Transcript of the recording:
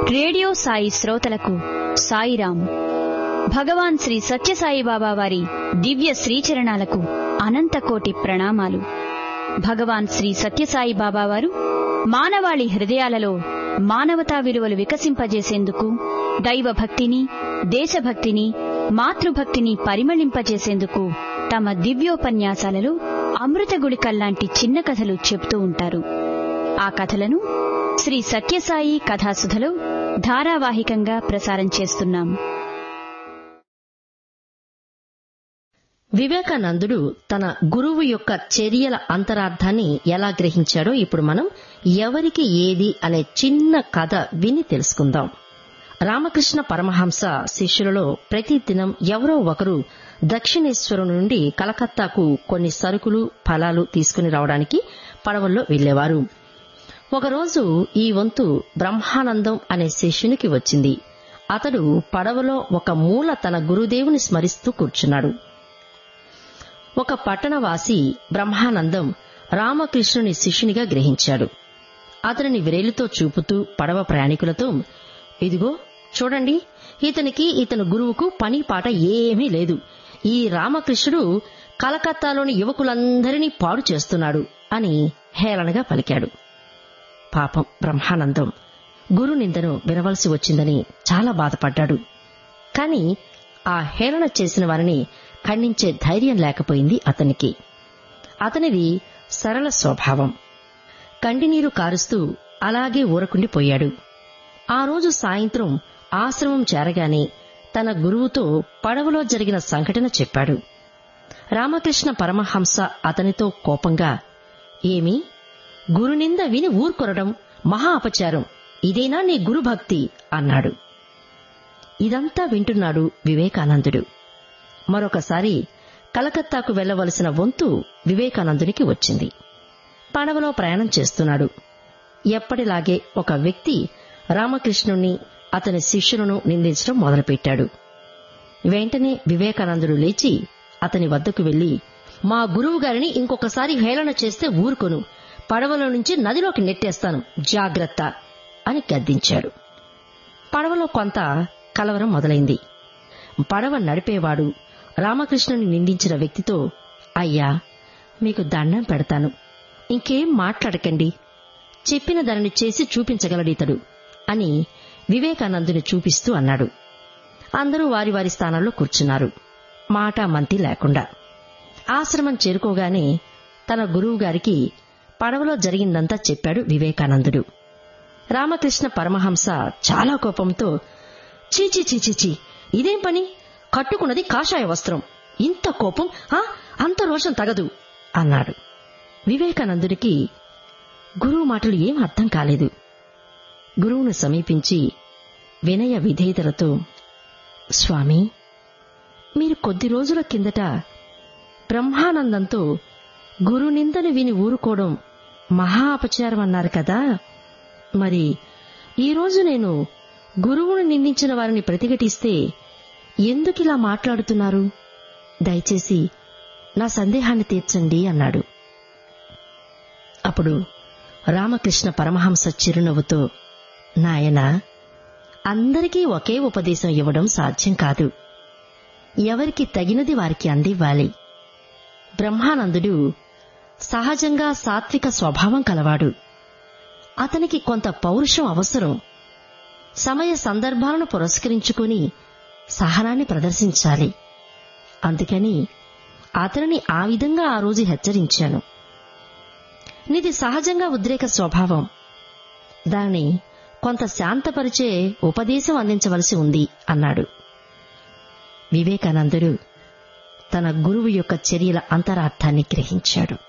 radio Sai శ్రోతలకు సాయిరాం భగవాన్ శ్రీ సత్యసాయి బాబా వారి దివ్య శ్రీచరణాలకు అనంతకోటి ప్రణామాలు భగవాన్ శ్రీ సత్యసాయి బాబా వారు మానవాళి హృదయాలలో మానవతా విలువలు వికసింపజేసేందుకు దైవ భక్తిని దేశభక్తిని మాతృభక్తిని పరిమళింపజేసేందుకు తమ దివ్యోపన్యాసాలలో అమృత గుళికల్లాంటి చిన్న కథలు చెబుతూ ఉంటారు ఆ కథలను శ్రీ సత్యసాయి కథాసుధలో ధారావాహికంగా ప్రసారం చేస్తున్నాం వివేకానందుడు తన గురువు యొక్క చర్యల అంతరార్థాన్ని ఎలా గ్రహించాడో ఇప్పుడు మనం ఎవరికి ఏది అనే చిన్న కథ విని తెలుసుకుందాం రామకృష్ణ పరమహంస శిష్యులలో ప్రతిదినం ఎవరో ఒకరు దక్షిణేశ్వరం నుండి కలకత్తాకు కొన్ని సరుకులు ఫలాలు తీసుకుని రావడానికి పడవల్లో వెళ్లేవారు ఒకరోజు ఈ వంతు బ్రహ్మానందం అనే శిష్యునికి వచ్చింది అతడు పడవలో ఒక మూల తన గురుదేవుని స్మరిస్తూ కూర్చున్నాడు ఒక పట్టణవాసి బ్రహ్మానందం రామకృష్ణుని శిష్యునిగా గ్రహించాడు అతనిని విరేలుతో చూపుతూ పడవ ప్రయాణికులతో ఇదిగో చూడండి ఇతనికి ఇతని గురువుకు పని పాట ఏమీ లేదు ఈ రామకృష్ణుడు కలకత్తాలోని యువకులందరినీ పాడు చేస్తున్నాడు అని హేళనగా పలికాడు పాపం బ్రహ్మానందం గురు నిందను వినవలసి వచ్చిందని చాలా బాధపడ్డాడు కాని ఆ హేళన చేసిన వారిని ఖండించే ధైర్యం లేకపోయింది అతనికి అతనిది సరళ స్వభావం కంటినీరు కారుస్తూ అలాగే ఊరకుండిపోయాడు ఆ రోజు సాయంత్రం ఆశ్రమం చేరగానే తన గురువుతో పడవలో జరిగిన సంఘటన చెప్పాడు రామకృష్ణ పరమహంస అతనితో కోపంగా ఏమి గురునింద విని ఊరుకొనడం మహా అపచారం ఇదేనా నీ గురుభక్తి అన్నాడు ఇదంతా వింటున్నాడు వివేకానందుడు మరొకసారి కలకత్తాకు వెళ్లవలసిన వంతు వివేకానందునికి వచ్చింది పడవలో ప్రయాణం చేస్తున్నాడు ఎప్పటిలాగే ఒక వ్యక్తి రామకృష్ణుణ్ణి అతని శిష్యులను నిందించడం మొదలుపెట్టాడు వెంటనే వివేకానందుడు లేచి అతని వద్దకు వెళ్లి మా గురువు గారిని ఇంకొకసారి హేళన చేస్తే ఊరుకొను పడవలో నుంచి నదిలోకి నెట్టేస్తాను జాగ్రత్త అని గద్దించాడు పడవలో కొంత కలవరం మొదలైంది పడవ నడిపేవాడు రామకృష్ణుని నిందించిన వ్యక్తితో అయ్యా మీకు దండం పెడతాను ఇంకేం మాట్లాడకండి చెప్పిన దానిని చేసి చూపించగలడితడు అని వివేకానందుని చూపిస్తూ అన్నాడు అందరూ వారి వారి స్థానాల్లో కూర్చున్నారు మాట మంతి లేకుండా ఆశ్రమం చేరుకోగానే తన గురువుగారికి పడవలో జరిగిందంతా చెప్పాడు వివేకానందుడు రామకృష్ణ పరమహంస చాలా కోపంతో చీచీ చీచీ ఇదేం పని కట్టుకున్నది కాషాయ వస్త్రం ఇంత కోపం ఆ అంత రోషం తగదు అన్నాడు వివేకానందుడికి గురువు మాటలు ఏం అర్థం కాలేదు గురువును సమీపించి వినయ విధేయతలతో స్వామి మీరు కొద్ది రోజుల కిందట బ్రహ్మానందంతో గురునిందను విని ఊరుకోవడం మహా అపచారం అన్నారు కదా మరి ఈరోజు నేను గురువును నిందించిన వారిని ప్రతిఘటిస్తే ఎందుకిలా మాట్లాడుతున్నారు దయచేసి నా సందేహాన్ని తీర్చండి అన్నాడు అప్పుడు రామకృష్ణ పరమహంస చిరునవ్వుతో నాయనా అందరికీ ఒకే ఉపదేశం ఇవ్వడం సాధ్యం కాదు ఎవరికి తగినది వారికి అందివ్వాలి బ్రహ్మానందుడు సహజంగా సాత్విక స్వభావం కలవాడు అతనికి కొంత పౌరుషం అవసరం సమయ సందర్భాలను పురస్కరించుకుని సహనాన్ని ప్రదర్శించాలి అందుకని అతనిని ఆ విధంగా ఆ రోజు హెచ్చరించాను నీది సహజంగా ఉద్రేక స్వభావం దాన్ని కొంత శాంతపరిచే ఉపదేశం అందించవలసి ఉంది అన్నాడు వివేకానందుడు తన గురువు యొక్క చర్యల అంతరార్థాన్ని గ్రహించాడు